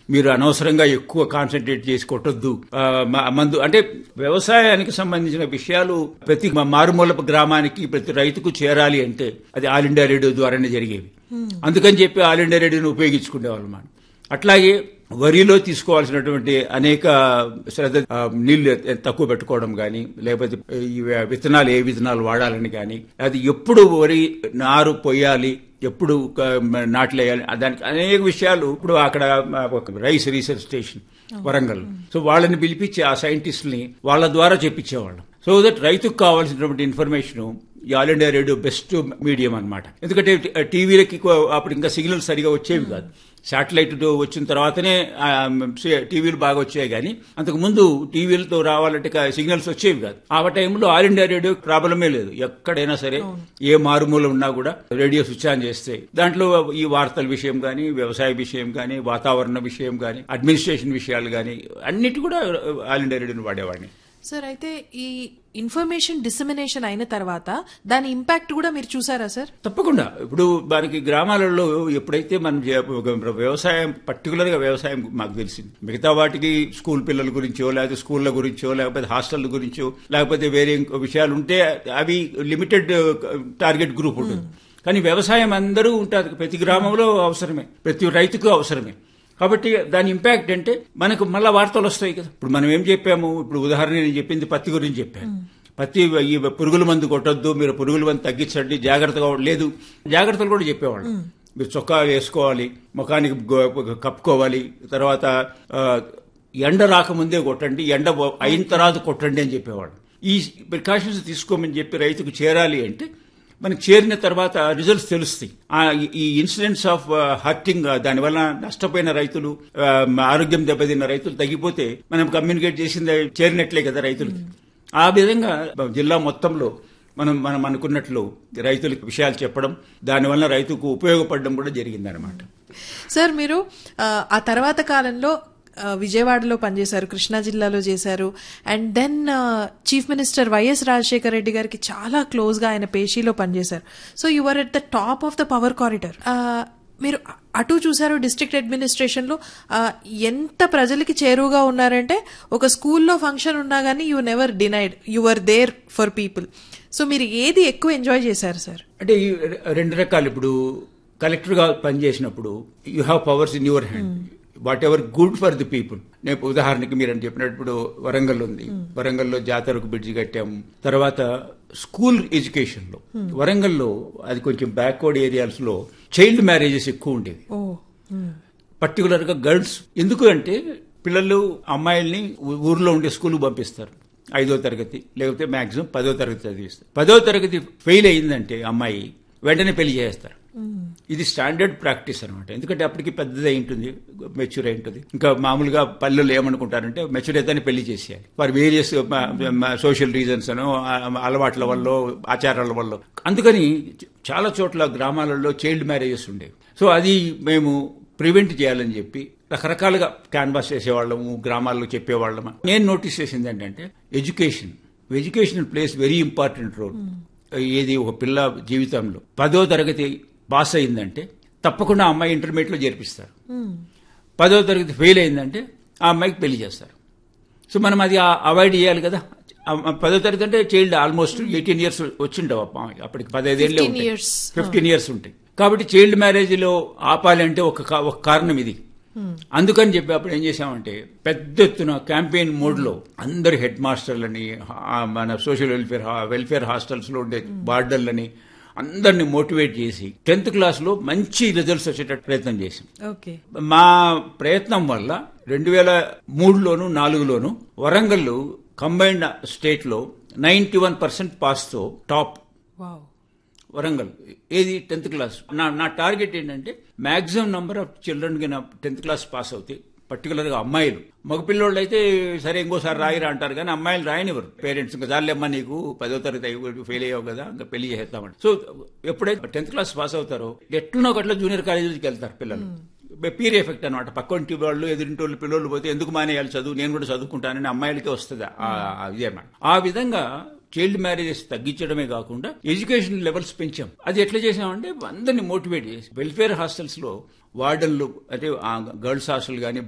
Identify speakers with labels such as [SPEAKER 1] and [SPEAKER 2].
[SPEAKER 1] మీరు అనవసరంగా ఎక్కువ కాన్సన్ట్రేట్ చేసి కొట్టొద్దు ఆ, మ- మందు అంటే వ్యవసాయానికి సంబంధించిన విషయాలు ప్రతి మ- మారుమూలపు గ్రామానికి ప్రతి రైతుకు చేరాలి అంటే అది ఆల్ ఇండియా రేడియో ద్వారానే జరిగేవి అందుకని చెప్పి ఆల్ ఇండియా రేడియోని ఉపయోగించుకునేవాళ్ళం మనం అట్లాగే వరిలో తీసుకోవాల్సినటువంటి అనేక శ్రద్ధ ఆ, నీళ్లు ఎ- తక్కువ పెట్టుకోవడం కానీ లేకపోతే ఈ విత్తనాలు ఏ విత్తనాలు వాడాలని కానీ అది ఎప్పుడు వరి నారు పొయ్యాలి ఎప్పుడు క- నాట్లు వేయాలి దానికి అనేక విషయాలు ఇప్పుడు అక్కడ ఆ, ఒక rice research station Warangal so వాళ్ళని పిలిపించి ఆ సైంటిస్టుల్ని వాళ్ళ ద్వారా చెప్పించేవాళ్ళం సో దట్ రైతుకు కావాల్సినటువంటి ఇన్ఫర్మేషన్ ఈ all India radio best medium అన్నమాట ఎందుకంటే టీవీలకి అప్పుడు ఇంకా సిగ్నల్ సరిగా వచ్చేవి కాదు శాటిలైట్ వచ్చిన తర్వాతనే ఆ, సి- టీవీలు బాగా వచ్చాయి కానీ అంతకు ముందు టీవీలతో రావాలంటే కా- సిగ్నల్స్ వచ్చేవి కాదు ఆ టైంలో ఆల్ ఇండియా రేడియో ప్రాబ్లమే లేదు ఎక్కడైనా సరే ఏ మారుమూల ఉన్నా కూడా రేడియో స్విచ్ ఆన్ చేస్తే దాంట్లో ఈ వార్తల విషయం కానీ వ్యవసాయ విషయం కానీ వాతావరణ విషయం కానీ అడ్మినిస్ట్రేషన్ విషయాలు కానీ అన్నిటి కూడా ఆల్ ఇండియా రేడియోని వాడేవాడిని
[SPEAKER 2] సార్ అయితే ఈ ఇన్ఫర్మేషన్ డిసమినేషన్ అయిన తర్వాత దాని ఇంపాక్ట్ కూడా మీరు చూసారా సార్
[SPEAKER 1] తప్పకుండా ఇప్పుడు మనకి గ్రామాలలో ఎప్పుడైతే మనం చే- ఒక వ్యవసాయం పర్టికులర్ గా వ్యవసాయం మాకు తెలిసింది మిగతా వాటికి స్కూల్ పిల్లల గురించో లేకపోతే స్కూళ్ళ గురించో లేకపోతే హాస్టల్ గురించో లేకపోతే వేరే ఇంకో విషయాలు ఉంటే అవి లిమిటెడ్ టార్గెట్ గ్రూప్ ఉంటుంది కానీ వ్యవసాయం అందరూ ఉంటారు ప్రతి గ్రామంలో అవసరమే ప్రతి రైతుకు అవసరమే కాబట్టి దాని ఇంపాక్ట్ అంటే మనకు మళ్ళా వార్తలు వస్తాయి కదా ఇప్పుడు మనం ఏం చెప్పాము ఇప్పుడు ఉదాహరణ నేను చెప్పింది పత్తి గురించి చెప్పాను పత్తి ఈ పురుగుల మందు కొట్టొద్దు మీరు పురుగుల మందు తగ్గించండి జాగ్రత్తగా ఉండ- లేదు జాగ్రత్తలు కూడా చెప్పేవాళ్ళు మీరు చొక్కా వేసుకోవాలి ముఖానికి గో- కప్పుకోవాలి తర్వాత ఆ, ఎండ రాకముందే కొట్టండి ఎండ పో- అయిన తర్వాత కొట్టండి అని చెప్పేవాడు ఈ ప్రికాషన్స్ తీసుకోమని చెప్పి రైతుకు చేరాలి అంటే మనకి చేరిన తర్వాత రిజల్ట్స్ తెలుస్తాయి ఆ, ఈ- ఈ ఇన్సిడెంట్స్ ఆఫ్ హర్టింగ్ దానివల్ల నష్టపోయిన రైతులు ఆ, ఆరోగ్యం దెబ్బతిన్న రైతులు తగ్గిపోతే మనం కమ్యూనికేట్ చేసింది చేరినట్లే కదా రైతులకి ఆ విధంగా జిల్లా మొత్తంలో మనం మనం అనుకున్నట్లు రైతులకు విషయాలు చెప్పడం దానివల్ల రైతుకు ఉపయోగపడడం కూడా జరిగిందనమాట
[SPEAKER 2] సార్ మీరు ఆ, ఆ తర్వాత కాలంలో ఆ, విజయవాడలో పనిచేశారు కృష్ణా జిల్లాలో చేశారు and then chief minister Y S Rajasekhara Reddy గారికి చాలా క్లోజ్ గా ఆయన పేషీలో పనిచేశారు so you are at the top of the power corridor మీరు అటు చూసారు డిస్ట్రిక్ట్ అడ్మినిస్ట్రేషన్ లో ఆ, ఎంత ప్రజలకి చేరువుగా ఉన్నారంటే ఒక స్కూల్లో ఫంక్షన్ ఉన్నా గానీ you never denied you are there for people so మీరు ఏది ఎక్కువ ఎంజాయ్ చేశారు సార్
[SPEAKER 1] అంటే ఈ రె- రెండు రకాలు ఇప్పుడు కలెక్టర్ గా పనిచేసినప్పుడు you have powers in your hand whatever good for the people నేను ఉదాహరణకి మీరు అని చెప్పినప్పుడు వరంగల్ ఉంది వరంగల్లో జాతరకు బ్రిడ్జి కట్టాము తర్వాత స్కూల్ ఎడ్యుకేషన్ లో వరంగల్లో అది కొంచెం బ్యాక్వర్డ్ ఏరియాస్ లో చైల్డ్ మ్యారేజెస్ ఎక్కువ ఉండేవి
[SPEAKER 2] ఓ
[SPEAKER 1] పర్టికులర్ గా గర్ల్స్ ఎందుకు అంటే పిల్లలు అమ్మాయిల్ని ఊ- ఊర్లో ఉండే స్కూల్కి పంపిస్తారు ఐదో తరగతి లేకపోతే మాక్సిమం పదో తరగతి చదివిస్తారు పదో తరగతి ఫెయిల్ అయిందంటే అమ్మాయి వెంటనే పెళ్లి చేస్తారు ఇది స్టాండర్డ్ ప్రాక్టీస్ అనమాట ఎందుకంటే అప్పటికి పెద్దది అయి ఉంటుంది మెచ్యూర్ అయి ఉంటుంది ఇంకా మామూలుగా పల్లెలు ఏమనుకుంటారంటే మెచ్యూర్ అయితే పెళ్లి చేసేయాలి వారి వేరియస్ సోషల్ రీజన్స్ అనో ఆ, అలవాట్ల వల్ల ఆచారాల వల్ల అందుకని చాలా చోట్ల గ్రామాలలో చైల్డ్ మ్యారేజెస్ ఉండేవి సో అది మేము ప్రివెంట్ చేయాలని చెప్పి రకరకాలుగా క్యాన్వాస్ చేసేవాళ్ళము గ్రామాల్లో చెప్పేవాళ్ళము నేను నోటీస్ చేసింది ఏంటంటే education education plays very important role ఏది ఒక పిల్ల జీవితంలో పదో తరగతి పాస్ అయిందంటే తప్పకుండా ఆ అమ్మాయి ఇంటర్మీడియట్ లో చేర్పిస్తారు పదో తరగతి ఫెయిల్ అయిందంటే ఆ అమ్మాయికి పెళ్లి చేస్తారు సో మనం అది అవాయిడ్ చేయాలి కదా ఆ- ఆ పదో తరగతి అంటే చైల్డ్ ఆల్మోస్ట్ ఎయిటీన్ ఇయర్స్ వచ్చిండవు ఆ అమ్మాయికి అప్పటికి పదహైదేళ్ళే
[SPEAKER 2] 15
[SPEAKER 1] ఉంటాయి
[SPEAKER 2] years.
[SPEAKER 1] ఫిఫ్టీన్ ఇయర్స్ ఉంటాయి కాబట్టి చైల్డ్ మ్యారేజ్ లో ఆపాలి అంటే ఒక కా- ఒక కారణం ఇది అందుకని చెప్పి అప్పుడు ఏం చేశామంటే పెద్ద ఎత్తున క్యాంపెయిన్ మోడ్ లో అందరు హెడ్ మాస్టర్లని ఆ, మన సోషల్ వెల్ఫేర్ హా- వెల్ఫేర్ హాస్టల్స్ లో ఉండే బార్డర్లని అందరిని మోటివేట్ చేసి టెన్త్ క్లాస్ లో మంచి రిజల్ట్స్ వచ్చేటట్టు ప్రయత్నం చేసాం
[SPEAKER 2] ఓకే
[SPEAKER 1] మా ప్రయత్నం వల్ల రెండు వేల మూడులోను నాలుగులోను వరంగల్ కంబైన్డ్ స్టేట్ లో నైన్టీ వన్ పర్సెంట్ పాస్ తో టాప్
[SPEAKER 2] వావ్
[SPEAKER 1] వరంగల్ ఏది టెన్త్ క్లాస్ నా నా టార్గెట్ ఏంటంటే మాక్సిమం నంబర్ ఆఫ్ చిల్డ్రన్ కి నా టెన్త్ క్లాస్ పాస్ అవుతాయి పర్టికులర్ గా అమ్మాయిలు మగపిల్లోళ్ళు అయితే సరే ఇంకోసారి రాయిరా అంటారు కానీ అమ్మాయిలు రాయనివ్వరు పేరెంట్స్ ఇంకా చాలేమ్మా నీకు పదో తరగతి అయ్యి ఫెయిల్ అయ్యావు కదా ఇంకా పెళ్లి చేస్తామని సో ఎప్పుడైతే టెన్త్ క్లాస్ పాస్ అవుతారో ఎట్లనో ఒకట్లా జూనియర్ కాలేజీకి వెళ్తారు పిల్లలు పీర్ ఎఫెక్ట్ అనమాట పక్కంటి వాళ్ళు ఎదురింటి వాళ్ళు పిల్లలు పోతే ఎందుకు మానేయాలి చదువు నేను కూడా చదువుకుంటానని అమ్మాయిలకే వస్తుంది ఆ- ఆ ఇది అన్నమాట ఆ విధంగా చైల్డ్ మ్యారేజెస్ తగ్గించడమే కాకుండా ఎడ్యుకేషన్ లెవెల్స్ పెంచాం అది ఎట్లా చేసామంటే అందరిని మోటివేట్ చేసి వెల్ఫేర్ హాస్టల్స్ లో వార్డన్లు అంటే గర్ల్స్ హాస్టల్ కానీ